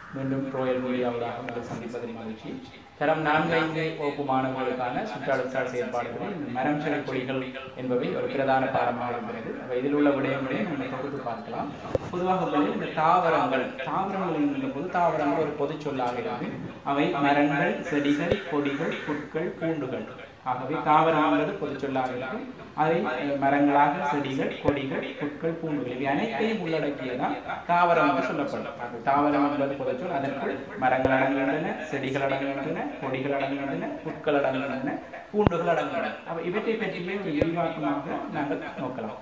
மீண்டும் ரோயல் மீடியாவதாக உங்களை சந்திப்பதில் மகிழ்ச்சி தரம் நான்கு ஐந்து வகுப்பு மாணவர்களுக்கான சுற்றாடல் செயற்பாடுகளில் இந்த மரம் செடி கொடிகள் என்பவை ஒரு பிரதான பாடமாக இருக்கிறது அப்ப இதில் உள்ள விடயங்களை நம்ம தொகுத்து பார்க்கலாம் பொதுவாக உள்ளது இந்த தாவரங்கள் தாவரங்கள் என்கின்ற போது தாவரங்கள் ஒரு பொதுச் சொல்லாக இருக்கும் அவை மரங்கள் செடிகள் கொடிகள் புட்கள் பூண்டுகள் ஆகவே தாவரம் என்பது பொதுச் சொல்லாக இருக்கும் அதை அஹ், மரங்களாக செடிகள் கொடிகள் புட்கள் பூண்டுகள் இவை அனைத்தையும் உள்ளடக்கியதான் தாவரம் என்று சொல்லப்படும் அது தாவரம் என்பது பொதுச் சொல் அதற்குள் மரங்கள் அடங்குகின்றன செடிகள் அடங்குகின்றன கொடிகள் அடங்குகின்றன புட்கள் அடங்குகின்றன பூண்டுகள் அடங்குகின்றன அப்ப இவற்றை பற்றியே ஒரு விரிவாக்கமாக நாங்கள் நோக்கலாம்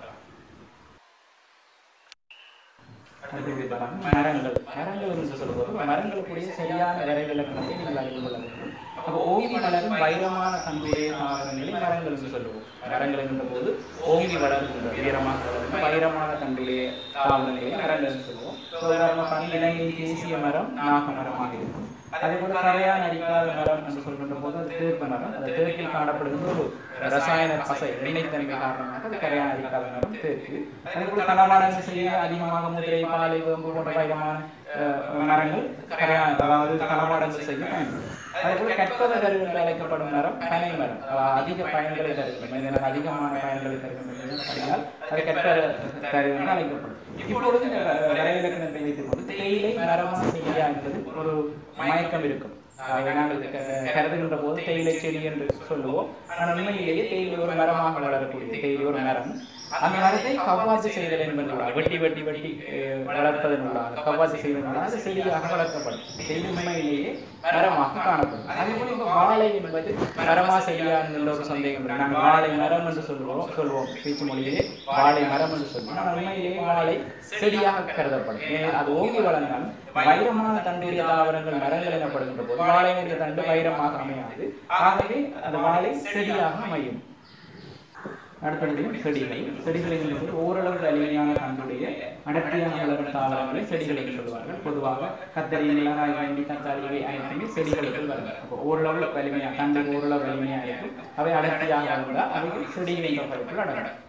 அடுத்தது பாருங்க, மரங்கள் மரங்கள் என்று சொல்லும்போது மரங்களுக்குரிய சரியான வரைவிலக்கணத்தை நீங்கள் அறிந்து கொள்ள வேண்டும் அப்போ ஓங்கி வளரும் வைரமான தன்மையுடைய தாவரங்களை மரங்கள் என்று சொல்லுவோம் மரங்கள் என்ற போது ஓங்கி வளர்கின்ற உயரமாக வளரும் வைரமான தன்மையுடைய தாவரங்களை மரங்கள் என்று சொல்லுவோம் உதாரணமாக இலங்கையின் தேசிய மரம் நாக மரமாக இருக்கும் அதே போல கரையான் அடிக்காத மரம் என்று சொல்கின்ற போது அது தேக்கு மரம் அந்த தேக்கில் காணப்படுகின்ற ஒரு ரசாயன பசை எண்ணெய் தன்மை காரணமாக அது கரையான் அடிக்காத மரம் தேக்கு அதே போல களவாடங்கள் செய்ய அதிகமாக முதிரை பாலை வேம்பு போன்ற வைரமான அஹ், மரங்கள் கரையான் அதாவது களவாடங்கள் செய்ய பயன்படும் அதே போல கற்பக கரு என்று அழைக்கப்படும் மரம் பனை மரம் அஹ், அதிக பயன்களை தருகிறது மனிதனுக்கு அதிகமான பயன்களை தருகிறது அப்படினால் அது கற்பக கரு என்று அழைக்கப்படும் இப்பொழுது இந்த வரைவிலக்கணத்தை வைத்துக் கொண்டு தேயிலை மரமாக செய்யா என்பது ஒரு மயக்கம் இருக்கும் ஆகவே நாங்கள் க- கருதுகின்ற போது தேயிலை செடி என்று சொல்லுவோம் ஆனால் உண்மையிலேயே தேயிலை ஒரு மரமாக வளரக்கூடிய தேயிலை ஒரு மரம் அந்த மரத்தை கவ்வாசி செய்தல் என்பதனால வெட்டி வெட்டி வெட்டி அஹ், வளர்ப்பதனால கவ்வாசி செய்வதனால அது செடியாக வளர்க்கப்படும் செடி உண்மையிலேயே மரமாக காணப்படும் அதே போல இப்ப வாழை என்பது மரமா செய்யா என்ற ஒரு சந்தேகம் இருக்கு. நாங்கள் வாழை மரம் என்று சொல்லுவோம் சொல்லுவோம் பேச்சு மொழியிலே வாழை மரம் என்று சொல்லுவோம் ஆனால் உண்மையிலேயே வாழை செடியாக கருதப்படும் ஏனெனில் அது ஓங்கி வளர்ந்தாலும் வைரமான தண்டுடைய தாவரங்கள் மரங்கள் எனப்படுகின்ற போது வாழையுடைய தண்டு வைரமாக அமையாது ஆகவே அந்த வாழை செடியாக அமையும் அடுத்தது செடிகள் செடிகள் என்பது ஓரளவு வலிமையான தண்டுடைய அடர்த்தியாக வளரும் தாவரங்களை செடிகள் என்று சொல்வார்கள் பொதுவாக கத்தரி மிளகாய் வண்டி தக்காளி இவை அனைத்துமே செடிகளுக்கு வரும் அப்போ ஓரளவு வலிமையாக தண்டு ஓரளவு வலிமையாக இருக்கும் அவை அடர்த்தியாக வளர்ந்தால் அவைகள் செடிகள் என்ற பகுதியில் அடங்கும்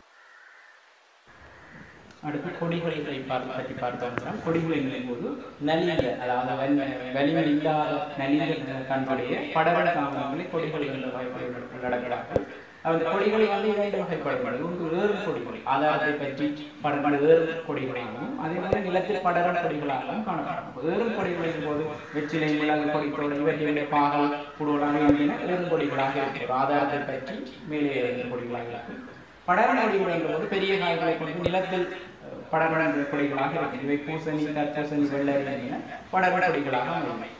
அடுத்து கொடிகளை பார்த்து பற்றி பார்த்தோம்னா கொடிகளை போது நலிந்த அதாவது வலி- வலிமை இல்லாத நலிந்த கண்களுடைய படவல் தாவரங்களை கொடிகள் என்ற வகைப்படுகள் உள்ளடக்கிறார்கள் அந்த கொடிகளை வந்து இரண்டு வகைப்படுகிறது ஒன்று ஏறு கொடிகள் ஆதாரத்தை பற்றி படர்ந்த ஏறு கொடிகளாகவும் அதே போல நிலத்தில் படரும் கொடிகளாகவும் காணப்படும் ஏறும் கொடிகளின் போது வெற்றிலை மிளகு கொடித்தோடு இவற்றினுடைய பாகல் குடுவலாக இருக்கின ஏறும் கொடிகளாக இருக்கும் ஒரு ஆதாரத்தை பற்றி மேலே ஏறும் கொடிகளாக இருக்கும் படரும் கொடிகள் என்பது பெரிய காய்களை கொண்டு நிலத்தில் அஹ், படர்ந்த கொடிகளாக இருக்கும் இவை பூசணி தர்பூசணி வெள்ளரி என படர் கொடிகளாக அமையும்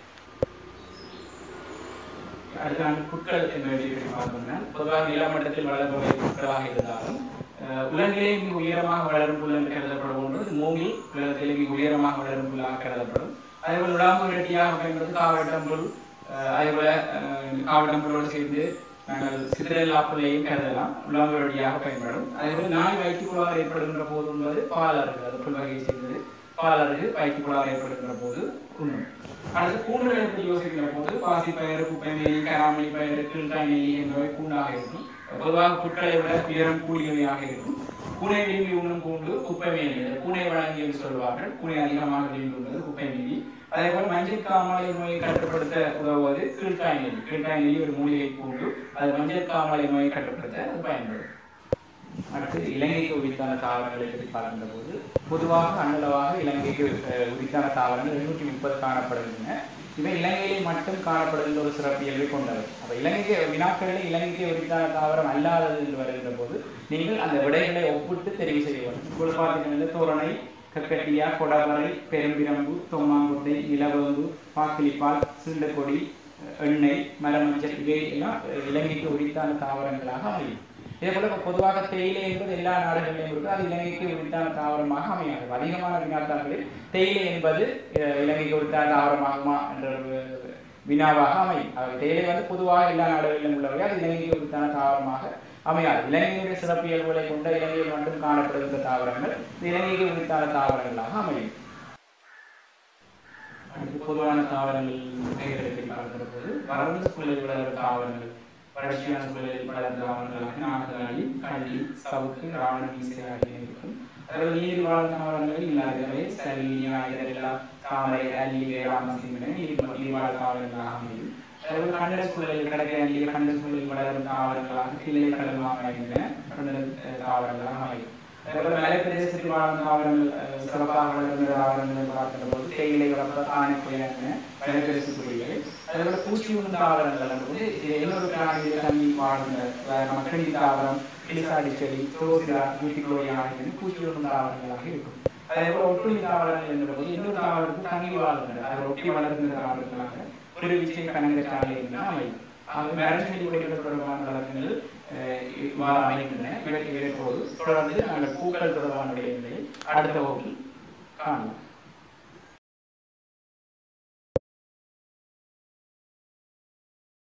அடுத்து நாங்கள் புட்கள் என்ற விஷயத்தை பார்த்தோம்னா பொதுவாக நிலமட்டத்தில் வளர்பவை புட்களாக இருந்தாலும் அஹ், உலகிலே மிக உயரமாக வளரும் புல் என்று கருதப்படும் ஒன்று மூங்கில் உலகத்திலே மிக உயரமாக வளரும் புல்லாக கருதப்படும் அதேபோல் உலாம்பு வெட்டியாக பயன்படுது காவட்டம் புல் அஹ், அதேபோல அஹ், காவட்டம் புல்லோடு சேர்ந்து நாங்கள் சித்திரல்லா புல்லையும் கருதலாம் உலாம்பு வெட்டியாக பயன்படும் அதேபோல் நாய் வயிற்றுக்குள்ளாக ஏற்படுகின்ற போது என்பது பாலருக்கு அது புல் வகையை சேர்ந்தது பாலருக்கு வயிற்றுக்குள்ளாக ஏற்படுகின்ற போது உண்ணும் அடுத்து பூண்டுகளை பற்றி யோசிக்கிற போது பாசி பயிறு குப்பை மேலி கராமணி பயிறு கீழ்காய் நெல்லி என்பவை பூண்டாக இருக்கும் பொதுவாக புட்களை விட உயரம் கூடியவையாக இருக்கும் பூனை விரும்பி உண்ணும் பூண்டு குப்பை மேலி இந்த பூனை வழங்கி என்று சொல்வார்கள் பூனை அதிகமாக விரும்பி உண்ணுவது குப்பை மேலி அதே போல மஞ்சள் காமாலை நோயை கட்டுப்படுத்த உதவுவது கீழ்காய் நெல்லி கீழ்காய் நெல்லி ஒரு மூலிகை பூண்டு அது மஞ்சள் காமாலை நோயை கட்டுப்படுத்த அது பயன்படும் அடுத்து இலங்கைக்கு உரித்தான தாவரங்களை பற்றி பார்க்கின்ற போது பொதுவாக அன்னளவாக இலங்கைக்கு அஹ், உரித்தான தாவரங்கள் எழுநூற்றி முப்பது காணப்படுகின்றன இவை இலங்கையிலே மட்டும் காணப்படுகின்ற ஒரு சிறப்பியல்பை கொண்டவை அப்ப இலங்கைக்கு வினாக்களில் இலங்கைக்கு உரித்தான தாவரம் அல்லாதது என்று வருகின்ற போது நீங்கள் அந்த விடைகளை ஒப்பிட்டு தெரிவு செய்ய வேண்டும் இப்பொழுது பார்த்தீங்கன்னா தோரணை கக்கட்டியா கொடவரை பெரும்பிரம்பு தொம்மாங்குட்டை நிலவேம்பு பாக்கிலிப்பால் சிண்டக்கொடி எண்ணெய் மரமஞ்சள் இவை எல்லாம் அஹ், இலங்கைக்கு உரித்தான தாவரங்களாக அமையும் இதே போல பொதுவாக தேயிலை என்பது எல்லா நாடுகளிலும் இருக்கு அது இலங்கைக்கு உரித்தான தாவரமாக அமையாது அதிகமான வினாத்தாக்களில் தேயிலை என்பது அஹ், இலங்கைக்கு உரித்தான தாவரமாகுமா என்ற ஒரு வினாவாக அமையும் ஆகவே தேயிலை வந்து பொதுவாக எல்லா நாடுகளிலும் உள்ளவை அது இலங்கைக்கு உரித்தான தாவரமாக அமையாது இலங்கையுடைய சிறப்பியல்புகளை கொண்ட இலங்கையில் மட்டும் காணப்படுகின்ற தாவரங்கள் இது இலங்கைக்கு உரித்தான தாவரங்களாக அமையும் அடுத்து பொதுவான தாவரங்கள் பெயர்களை பற்றி பார்க்கிற போது வறண்ட சூழலில் வளரும் தாவரங்கள் வறட்சியான சூழலில் வளர்ந்த தாவரங்களாக நாகராளி கள்ளி சவுக்கு ராவண மீசை ஆகியன இருக்கும் அதாவது நீர் வாழ் தாவரங்கள் இல்லாதவை சல்லியா இதெல்லாம் தாமரை அல்லி வேளாண் நீர் நீர் வாழ் தாவரங்களாக அமையும் அதாவது கண்டல் சூழலில் கடற்கரை அண்டிய கண்டல் சூழலில் வளரும் தாவரங்களாக தில்லை கடல் அமைகின்றன கண்டல் அஹ், தாவரங்களாக அமையும் அதேபோல மலைப்பிரதேசத்தில் வாழும் தாவரங்கள் அஹ், சிறப்பாக வளர்ந்த தாவரங்களை பார்க்கிற போது தேயிலை வளர்ப்ப தானே குயிலான மலைப்பிரதேசத்துக்குரியவை அதேபோல பூச்சி உண்ணும் தாவரங்கள் வந்து இது இன்னொரு பிராணியில் தண்ணி வாழ்ந்த உதாரணமாக கிளி தாவரம் கிளிசாடி செடி துளசிரா வீட்டுக்குள்ளே ஆகியவை பூச்சி உண்ணும் தாவரங்களாக இருக்கும் அதேபோல ஒட்டுண்ணி தாவரங்கள் என்ற போது இன்னொரு தாவரத்துக்கு தங்கி வாழ்கின்றன அது ஒட்டி வளர்ந்த தாவரங்களாக ஒரு விச்சை கனங்கச்சாலை என்று அமையும் ஆக மரஞ்செடி கொடிகள் தொடர்பான வழக்கங்கள் அஹ், இவ்வாறு அமைகின்றன இவற்றை இவற்றோடு தொடர்ந்து நாங்கள் பூக்கள் தொடர்பான விடயங்களை அடுத்த வகுப்பில் காணலாம்